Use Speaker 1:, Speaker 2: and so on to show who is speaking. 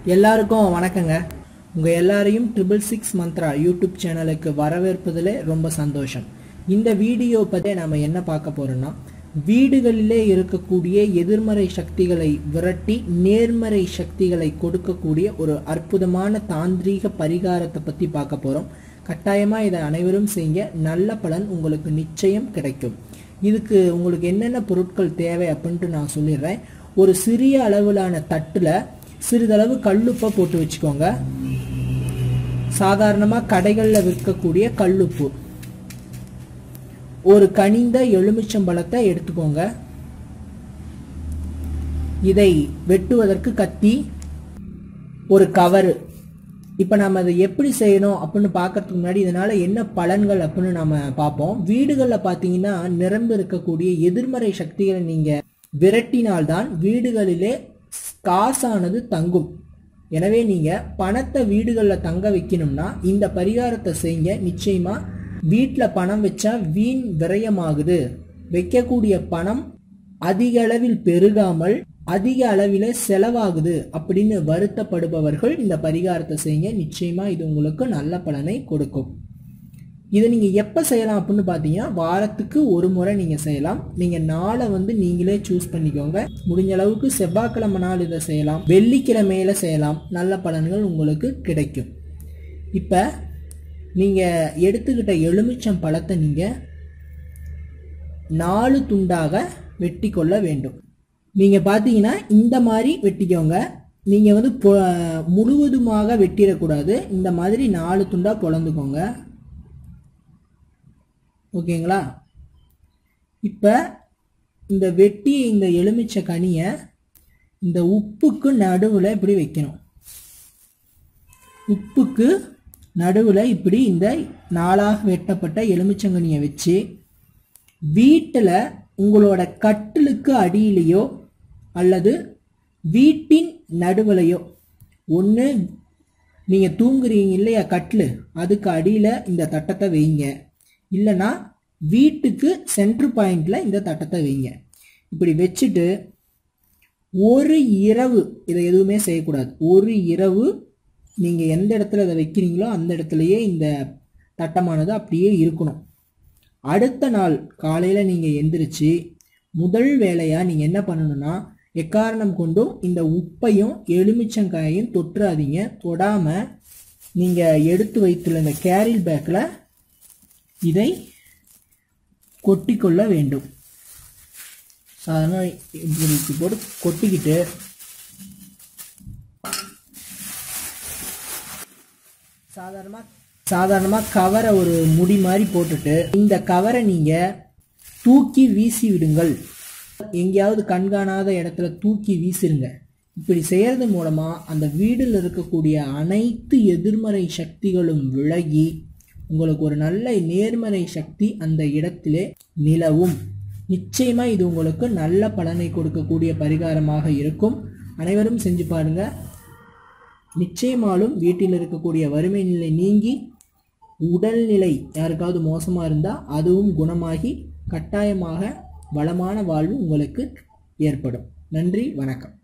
Speaker 1: எல்லாருக்கும் வணக்கங்க உங்கள் எல்லாரையும் ட்ரிபிள் சிக்ஸ் மந்த்ரா யூடியூப் சேனலுக்கு வரவேற்பதில் ரொம்ப சந்தோஷம் இந்த வீடியோ பற்றி நம்ம என்ன பார்க்க போகிறோம்னா வீடுகளிலே இருக்கக்கூடிய எதிர்மறை சக்திகளை விரட்டி நேர்மறை சக்திகளை கொடுக்கக்கூடிய ஒரு அற்புதமான தாந்திரீக பரிகாரத்தை பற்றி பார்க்க போகிறோம் கட்டாயமாக இதை அனைவரும் செய்ய நல்ல பலன் உங்களுக்கு நிச்சயம் கிடைக்கும் இதுக்கு உங்களுக்கு என்னென்ன பொருட்கள் தேவை அப்படின்ட்டு நான் சொல்லிடுறேன் ஒரு சிறிய அளவிலான தட்டில் சிறிதளவு கல்லுப்பை போட்டு வச்சுக்கோங்க சாதாரணமாக கடைகளில் விற்கக்கூடிய கல்லுப்பு ஒரு கனிந்த எலுமிச்சம்பழத்தை எடுத்துக்கோங்க இதை வெட்டுவதற்கு கத்தி ஒரு கவரு இப்போ நம்ம அதை எப்படி செய்யணும் அப்படின்னு பார்க்கறதுக்கு முன்னாடி இதனால் என்ன பலன்கள் அப்படின்னு நம்ம பார்ப்போம் வீடுகளில் பார்த்தீங்கன்னா நிரம்பி இருக்கக்கூடிய எதிர்மறை சக்திகளை நீங்கள் விரட்டினால்தான் வீடுகளிலே காசானது தங்கும் எனவே நீங்கள் பணத்தை வீடுகளில் தங்க வைக்கணும்னா இந்த பரிகாரத்தை செய்யுங்க நிச்சயமாக வீட்டில் பணம் வச்சா வீண் விரயமாகுது வைக்கக்கூடிய பணம் அதிக அளவில் பெருகாமல் அதிக அளவில் செலவாகுது அப்படின்னு வருத்தப்படுபவர்கள் இந்த பரிகாரத்தை செய்யுங்க நிச்சயமா இது உங்களுக்கு நல்ல பலனை கொடுக்கும் இதை நீங்கள் எப்போ செய்யலாம் அப்படின்னு பார்த்தீங்கன்னா வாரத்துக்கு ஒரு முறை நீங்கள் செய்யலாம் நீங்கள் நாளை வந்து நீங்களே சூஸ் பண்ணிக்கோங்க முடிஞ்ச அளவுக்கு செவ்வாய்க்கிழமை நாள் இதை செய்யலாம் வெள்ளிக்கிழமையில செய்யலாம் நல்ல பலன்கள் உங்களுக்கு கிடைக்கும் இப்போ நீங்கள் எடுத்துக்கிட்ட எலுமிச்சம் பழத்தை நீங்கள் நாலு துண்டாக வெட்டி கொள்ள வேண்டும் நீங்கள் பார்த்தீங்கன்னா இந்த மாதிரி வெட்டிக்கோங்க நீங்கள் வந்து பொ முழுவதுமாக வெட்டிடக்கூடாது இந்த மாதிரி நாலு துண்டாக பொழந்துக்கோங்க ஓகேங்களா இப்போ இந்த வெட்டி இந்த எலுமிச்சை கனியை இந்த உப்புக்கு நடுவில் இப்படி வைக்கணும் உப்புக்கு நடுவில் இப்படி இந்த நாளாக வெட்டப்பட்ட எலுமிச்சங்கனியை வச்சு வீட்டில் உங்களோட கட்டிலுக்கு அடியிலையோ அல்லது வீட்டின் நடுவிலையோ ஒன்று நீங்கள் தூங்குறீங்க இல்லையா கட்டில் அதுக்கு அடியில் இந்த தட்டத்தை வைங்க இல்லைன்னா வீட்டுக்கு சென்ட்ரு பாயிண்டில் இந்த தட்டத்தை வைங்க இப்படி வச்சுட்டு ஒரு இரவு இதை எதுவுமே செய்யக்கூடாது ஒரு இரவு நீங்கள் எந்த இடத்துல இதை வைக்கிறீங்களோ அந்த இடத்துலையே இந்த தட்டமானது அப்படியே இருக்கணும் அடுத்த நாள் காலையில் நீங்கள் எந்திரிச்சு முதல் வேலையாக நீங்கள் என்ன பண்ணணும்னா எக்காரணம் கொண்டும் இந்த உப்பையும் எலுமிச்சங்காயையும் தொட்டுறாதீங்க தொடாமல் நீங்கள் எடுத்து வைத்துள்ள இந்த கேரில் பேக்கில் இதை கொட்டிக்கொள்ள வேண்டும் சாதாரண இப்படி போட்டு கொட்டிக்கிட்டு சாதாரணமாக சாதாரணமாக கவரை ஒரு முடி மாதிரி போட்டுட்டு இந்த கவரை நீங்கள் தூக்கி வீசி விடுங்கள் எங்கேயாவது கண்காணாத இடத்துல தூக்கி வீசிருங்க இப்படி செய்கிறது மூலமாக அந்த வீடில் இருக்கக்கூடிய அனைத்து எதிர்மறை சக்திகளும் விலகி உங்களுக்கு ஒரு நல்ல நேர்மறை சக்தி அந்த இடத்திலே நிலவும் நிச்சயமாக இது உங்களுக்கு நல்ல பலனை கொடுக்கக்கூடிய பரிகாரமாக இருக்கும் அனைவரும் செஞ்சு பாருங்க நிச்சயமாலும் வீட்டில் இருக்கக்கூடிய வறுமை நிலை நீங்கி உடல்நிலை யாருக்காவது மோசமாக இருந்தால் அதுவும் குணமாகி கட்டாயமாக வளமான வாழ்வு உங்களுக்கு ஏற்படும் நன்றி வணக்கம்